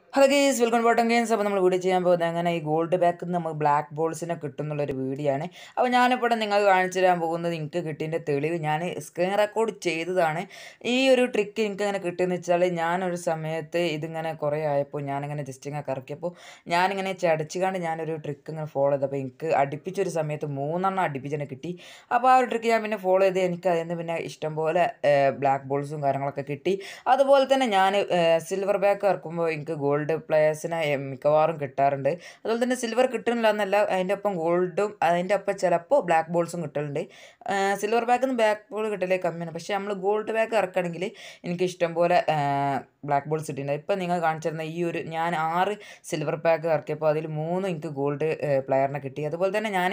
hello guys welcome bottom games അപ്പോൾ നമ്മൾ video ചെയ്യാൻ പോകുന്നത് അങ്ങനെ ഈ ഗോൾഡ് ബാക്കിൽ നിന്ന് നമുക്ക് ബ്ലാക്ക് ബോൾസിനെ കിട്ടുന്നുള്ളൊരു വീഡിയോ ആണ് അപ്പോൾ ഞാനിപ്പോൾ നിങ്ങൾക്ക് കാണിച്ചു തരാൻ പോകുന്നത് എനിക്ക് കിട്ടിയതിൻ്റെ തെളിവ് ഞാൻ സ്ക്രീൻ റെക്കോർഡ് ചെയ്തതാണ് ഈ ഒരു ട്രിക്ക് എനിക്ക് ഇങ്ങനെ കിട്ടിയെന്ന് വെച്ചാൽ ഞാനൊരു സമയത്ത് ഇതിങ്ങനെ കുറേ ആയപ്പോൾ ഞാനിങ്ങനെ ജസ്റ്റ് ഇങ്ങനെ കറക്കിയപ്പോൾ ഞാനിങ്ങനെ ചടച്ചുകാണ്ട് ഞാനൊരു ട്രിക്ക് ഇങ്ങനെ ഫോളോ ചെയ്തപ്പോൾ എനിക്ക് അടുപ്പിച്ചൊരു സമയത്ത് മൂന്നെണ്ണം അടുപ്പിച്ചെന്നെ കിട്ടി അപ്പോൾ ആ ഒരു ട്രിക്ക് ഞാൻ പിന്നെ ഫോളോ ചെയ്ത് എനിക്ക് അതിൽ നിന്ന് പിന്നെ ഇഷ്ടംപോലെ ബ്ലാക്ക് ബോൾസും കാര്യങ്ങളൊക്കെ കിട്ടി അതുപോലെ തന്നെ ഞാൻ സിൽവർ ബാക്ക് ഇറക്കുമ്പോൾ എനിക്ക് ഗോൾഡ് പ്ലേയേഴ്സിനെ മിക്കവാറും കിട്ടാറുണ്ട് അതുപോലെ തന്നെ സിൽവർ കിട്ടുന്നില്ല എന്നല്ല അതിൻ്റെ ഒപ്പം ഗോൾഡും അതിൻ്റെ ഒപ്പം ചിലപ്പോൾ ബ്ലാക്ക് ബോൾസും കിട്ടലുണ്ട് സിൽവർ ബാക്കിൽ നിന്ന് ബ്ലാക്ക് ബോൾ കിട്ടലേ കമ്മിയാണ് പക്ഷേ നമ്മൾ ഗോൾഡ് ബാക്ക് ഇറക്കുകയാണെങ്കിൽ എനിക്ക് ഇഷ്ടംപോലെ ബ്ലാക്ക് ബോൾസ് കിട്ടിയിട്ടുണ്ട് ഇപ്പം നിങ്ങൾ കാണിച്ചിരുന്ന ഈ ഒരു ഞാൻ ആറ് സിൽവർ പാക്ക് ഇറക്കിയപ്പോൾ അതിൽ മൂന്ന് എനിക്ക് ഗോൾഡ് പ്ലെയറിനെ കിട്ടി അതുപോലെ തന്നെ ഞാൻ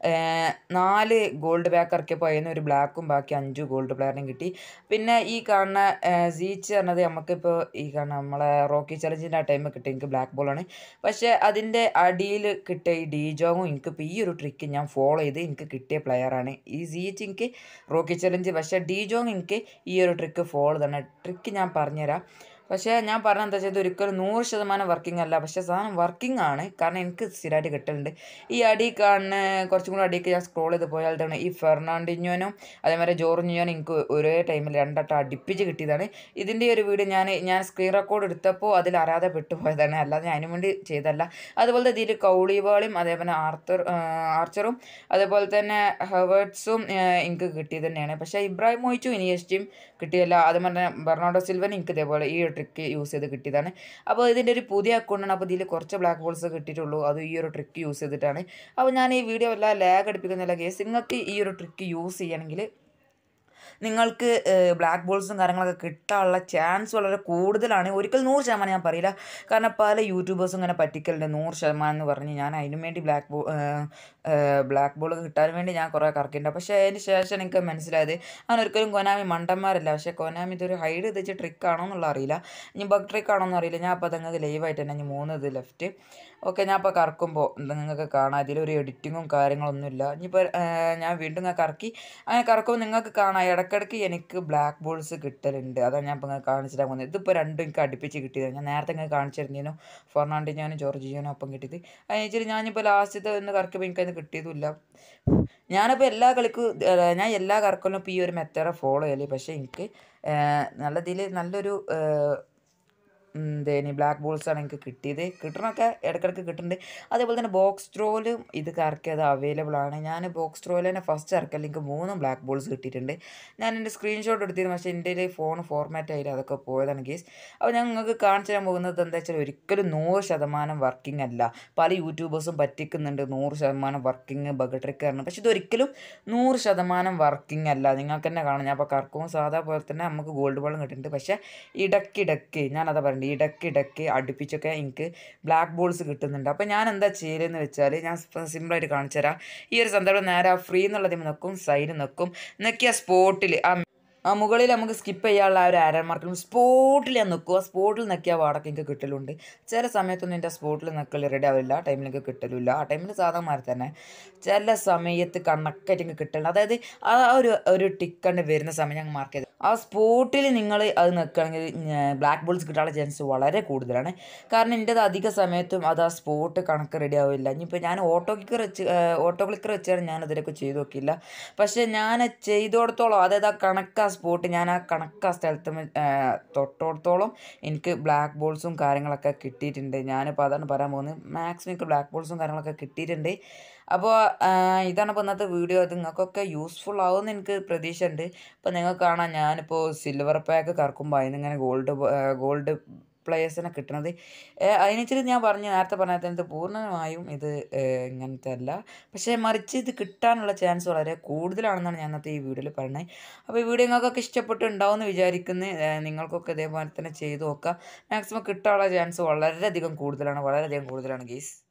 നാല് ഗോൾഡ് ബാക്ക് ഇറക്കിയപ്പോൾ അതിന് ഒരു ബ്ലാക്കും ബാക്കി അഞ്ച് ഗോൾഡ് പ്ലെയറിനും കിട്ടി പിന്നെ ഈ കാണുന്ന സീച്ച് പറഞ്ഞത് നമുക്കിപ്പോൾ ഈ കാണുന്ന നമ്മളെ റോക്കി ചലഞ്ചിൻ്റെ ആ ടൈമിൽ കിട്ടിയ എനിക്ക് ബ്ലാക്ക് ബോളാണ് പക്ഷേ അതിൻ്റെ അടിയിൽ കിട്ടിയ ഈ ഡീജോങ്ങും എനിക്ക് ഇപ്പോൾ ഈ ഒരു ട്രിക്ക് ഞാൻ ഫോളോ ചെയ്ത് എനിക്ക് കിട്ടിയ പ്ലെയറാണ് ഈ സീച്ച് എനിക്ക് റോക്കി ചലഞ്ച് പക്ഷേ ഡീജോങ് എനിക്ക് ഈ ഒരു ട്രിക്ക് ഫോളോ തന്നെ ട്രിക്ക് ഞാൻ പറഞ്ഞുതരാം പക്ഷേ ഞാൻ പറഞ്ഞ എന്താ വെച്ചാൽ ഇത് ഒരിക്കലും നൂറ് ശതമാനം വർക്കിംഗ് അല്ല പക്ഷേ സാധനം വർക്കിംഗ് ആണ് കാരണം എനിക്ക് സ്ഥിരമായിട്ട് കിട്ടലുണ്ട് ഈ അടി കാണുന്ന കുറച്ചും കൂടി അടിയൊക്കെ ഞാൻ സ്ക്രോൾ ചെയ്ത് പോയാൽ തന്നെ ഈ ഫെർണാണ്ടിഞ്ഞോനും അതേമാതിരി ജോർജിഞ്ഞോനും എനിക്ക് ഒരേ ടൈമിൽ രണ്ടട്ടം അടുപ്പിച്ച് കിട്ടിയതാണ് ഇതിൻ്റെ ഒരു വീഡിയോ ഞാൻ ഞാൻ സ്ക്രീൻ റെക്കോർഡ് എടുത്തപ്പോൾ അതിൽ അറിയാതെ പെട്ടുപോയതാണ് അല്ലാതെ ഞാൻ അതിനു വേണ്ടി ചെയ്തല്ല അതുപോലെ ഇതിൽ കൗളിവാളും അതേപോലെ ആർത്തർ ആർച്ചറും അതേപോലെ തന്നെ ഹവേർട്സും എനിക്ക് കിട്ടിയത് തന്നെയാണ് പക്ഷേ ഇബ്രാഹിം മോയിച്ചും ഇനിയസ്റ്റും കിട്ടിയല്ല അതുപോലെ തന്നെ ബെർണാഡോ സിൽവൻ എനിക്ക് ഇതേപോലെ ഈ ട്രിക്ക് യൂസ് ചെയ്ത് കിട്ടിയതാണ് അപ്പോൾ ഇതിൻ്റെ ഒരു പുതിയ അക്കൗണ്ടാണ് അപ്പോൾ ഇതിൽ കുറച്ച് ബ്ലാക്ക് ബോൾസ് കിട്ടിയിട്ടുള്ളൂ അത് ഈ ഒരു ട്രിക്ക് യൂസ് ചെയ്തിട്ടാണ് അപ്പോൾ ഞാൻ ഈ വീഡിയോ എല്ലാം ലാഗ് അടുപ്പിക്കുന്നില്ല കേസ് നിങ്ങൾക്ക് ഈ ഒരു ട്രിക്ക് യൂസ് ചെയ്യണമെങ്കിൽ നിങ്ങൾക്ക് ബ്ലാക്ക് ബോൾസും കാര്യങ്ങളൊക്കെ കിട്ടാനുള്ള ചാൻസ് വളരെ കൂടുതലാണ് ഒരിക്കൽ നൂറ് ശതമാനം ഞാൻ പറയില്ല കാരണം പല യൂട്യൂബേഴ്സും ഇങ്ങനെ പറ്റിക്കലുണ്ട് നൂറ് ശതമാനം എന്ന് പറഞ്ഞ് ഞാൻ അതിനു വേണ്ടി ബ്ലാക്ക് ബോൾ ബ്ലാക്ക് ബോൾ കിട്ടാൻ വേണ്ടി ഞാൻ കുറേ കറക്കിയിട്ടുണ്ട് പക്ഷേ അതിന് ശേഷം എനിക്ക് മനസ്സിലായത് അങ്ങനെ ഒരിക്കലും കൊനാമി മണ്ടന്മാരല്ല പക്ഷേ കൊനാമി ഇതൊരു ഹൈഡ് ചെയ്ത് വെച്ച ട്രിക്ക് ആണോ എന്നുള്ള അറിയില്ല ഇനി ബഗ് ട്രിക്ക് ആണോ എന്ന് അറിയില്ല ഞാൻ അപ്പോൾ നിങ്ങൾക്ക് ലൈവായിട്ട് തന്നെ ഇനി മൂന്ന് ഇത് ലെഫ്റ്റ് ഓക്കെ ഞാൻ അപ്പോൾ കറക്കുമ്പോൾ നിങ്ങൾക്ക് കാണാം ഇതിലൊരു എഡിറ്റിങ്ങും കാര്യങ്ങളൊന്നുമില്ല ഇനിയിപ്പോൾ ഞാൻ വീണ്ടും ഞാൻ കറക്കി അങ്ങനെ കറക്കുമ്പോൾ നിങ്ങൾക്ക് കാണാം ഇടയ്ക്കിടയ്ക്ക് എനിക്ക് ബ്ലാക്ക് ബോൾസ് കിട്ടലുണ്ട് അതാണ് ഞാൻ ഇപ്പോൾ നിങ്ങൾക്ക് കാണിച്ചിട്ടാണ് പോകുന്നത് ഇതിപ്പോൾ രണ്ടും എനിക്ക് അടുപ്പിച്ച് കിട്ടിയത് ഞാൻ നേരത്തെ നിങ്ങൾക്ക് കാണിച്ചിരുന്നതിനു ഫെർണാണ്ടിനോനും ജോർജിയോനും ഒപ്പം കിട്ടിയത് അതിന് വെച്ചിട്ട് ഞാനിപ്പോൾ ലാസ്റ്റത്തെ ഒന്ന് കറക്കുമ്പോൾ എനിക്കത് കിട്ടിയതുമില്ല ഞാനിപ്പോൾ എല്ലാ കളിക്കും ഞാൻ എല്ലാ കറക്കലും ഇപ്പോൾ ഈ ഒരു മെത്തേഡ് ഫോളോ ചെയ്യല് പക്ഷേ എനിക്ക് നല്ല ഇതിൽ നല്ലൊരു എന്തേനി ബ്ലാക്ക് ബോൾസാണ് എനിക്ക് കിട്ടിയത് കിട്ടണമൊക്കെ ഇടയ്ക്കിടയ്ക്ക് കിട്ടുന്നുണ്ട് അതേപോലെ തന്നെ ബോക്സ് ട്രോയിലും ഇത് കറക്കിയത് അവൈലബിൾ ആണ് ഞാൻ ബോക്സ് ട്രോയിൽ തന്നെ ഫസ്റ്റ് ഇറക്കൽ എനിക്ക് മൂന്ന് ബ്ലാക്ക് ബോൾസ് കിട്ടിയിട്ടുണ്ട് ഞാൻ എൻ്റെ സ്ക്രീൻഷോട്ട് എടുത്തിരുന്നു പക്ഷേ എൻ്റെ ഫോൺ ഫോർമാറ്റ് ആയില്ല അതൊക്കെ പോയതാണ് കേസ് അപ്പോൾ ഞാൻ നിങ്ങൾക്ക് കാണിച്ചു തരാൻ പോകുന്നത് എന്താ വെച്ചാൽ ഒരിക്കലും നൂറ് ശതമാനം വർക്കിംഗ് അല്ല പല യൂട്യൂബേഴ്സും പറ്റിക്കുന്നുണ്ട് നൂറ് ശതമാനം വർക്കിംഗ് ബഗ് ട്രിക്കാണ് പക്ഷേ ഇതൊരിക്കലും നൂറ് ശതമാനം വർക്കിംഗ് അല്ല നിങ്ങൾക്ക് തന്നെ കാണാം ഞാൻ അപ്പോൾ കറക്കും സാധാ പോലെ തന്നെ നമുക്ക് ഗോൾഡ് ബോളും കിട്ടുന്നുണ്ട് പക്ഷേ ഇടയ്ക്കിടയ്ക്ക് ഞാനതാ പറയുന്നത് ഇടയ്ക്കിടയ്ക്ക് അടുപ്പിച്ചൊക്കെ എനിക്ക് ബ്ലാക്ക് ബോൾസ് കിട്ടുന്നുണ്ട് അപ്പോൾ ഞാൻ എന്താ ചെയ്യലെന്ന് വെച്ചാൽ ഞാൻ സിമ്പിളായിട്ട് കാണിച്ചു തരാം ഈ ഒരു സന്ദർഭം നേരെ ആ ഫ്രീ എന്നുള്ളതിൽ നിൽക്കും സൈഡ് നിൽക്കും നിൽക്കിയ സ്പോട്ടിൽ ആ ആ മുകളിൽ നമുക്ക് സ്കിപ്പ് ചെയ്യാനുള്ള ആ ഒരു ആരൻ മാർക്കിൽ സ്പോട്ടിൽ ഞാൻ നിൽക്കുക സ്പോട്ടിൽ നിൽക്കിയ പാടൊക്കെ എനിക്ക് കിട്ടലുണ്ട് ചില സമയത്തൊന്നും എൻ്റെ സ്പോട്ടിൽ നിൽക്കൽ റെഡി ആവില്ല ആ ടൈമിൽ എനിക്ക് കിട്ടലില്ല ആ ടൈമിൽ സാധാരണ തന്നെ ചില സമയത്ത് കണക്കായിട്ട് എനിക്ക് കിട്ടലുണ്ട് അതായത് ആ ഒരു ഒരു ടിക്കണ്ട് വരുന്ന സമയം ഞങ്ങൾ മാർക്ക് ചെയ്ത് ആ സ്പോട്ടിൽ നിങ്ങൾ അത് നിൽക്കുകയാണെങ്കിൽ ബ്ലാക്ക് ബോൾസ് കിട്ടാനുള്ള ചാൻസ് വളരെ കൂടുതലാണ് കാരണം എൻ്റെത് അധിക സമയത്തും അത് ആ സ്പോട്ട് കണക്ക് റെഡി ആവില്ല ഇനിയിപ്പോൾ ഞാൻ ഓട്ടോ ക്ലിക്കർ വെച്ച് ഓട്ടോ ക്ലിക്കർ വെച്ചാണ് ഞാൻ അതിലൊക്കെ ചെയ്ത് നോക്കിയില്ല പക്ഷേ ഞാൻ ചെയ്തോടത്തോളം അതായത് ആ കണക്ക് ആ സ്പോട്ട് ഞാൻ ആ കണക്ക് ആ സ്ഥലത്ത് തൊട്ടോടത്തോളം എനിക്ക് ബ്ലാക്ക് ബോൾസും കാര്യങ്ങളൊക്കെ കിട്ടിയിട്ടുണ്ട് ഞാനിപ്പോൾ അതാണ് പറയാൻ പോകുന്നത് മാക്സിമം എനിക്ക് ബ്ലാക്ക് ബോൾസും കാര്യങ്ങളൊക്കെ കിട്ടിയിട്ടുണ്ട് അപ്പോൾ ഇതാണ് ഇപ്പോൾ ഇന്നത്തെ വീഡിയോ അത് നിങ്ങൾക്കൊക്കെ യൂസ്ഫുൾ ആവുമെന്ന് എനിക്ക് പ്രതീക്ഷ ഉണ്ട് ഇപ്പോൾ നിങ്ങൾക്ക് കാണാം ഞാനിപ്പോൾ സിൽവർ പാക്ക് കറക്കുമ്പോൾ അതിനിങ്ങനെ ഗോൾഡ് ഗോൾഡ് പ്ലേയേഴ്സിനെ കിട്ടുന്നത് അതിനെച്ചിട്ട് ഞാൻ പറഞ്ഞു നേരത്തെ പറഞ്ഞത് ഇത് പൂർണ്ണമായും ഇത് ഇങ്ങനത്തെ അല്ല പക്ഷേ മറിച്ച് ഇത് കിട്ടാനുള്ള ചാൻസ് വളരെ കൂടുതലാണെന്നാണ് ഞാൻ ഇന്നത്തെ ഈ വീഡിയോയിൽ പറയുന്നത് അപ്പോൾ ഈ വീഡിയോ നിങ്ങൾക്കൊക്കെ ഇഷ്ടപ്പെട്ടുണ്ടാവുമെന്ന് വിചാരിക്കുന്നു നിങ്ങൾക്കൊക്കെ ഇതേപോലെ തന്നെ ചെയ്ത് നോക്കാം മാക്സിമം കിട്ടാനുള്ള ചാൻസ് വളരെയധികം കൂടുതലാണ് വളരെയധികം കൂടുതലാണ് ഗീസ്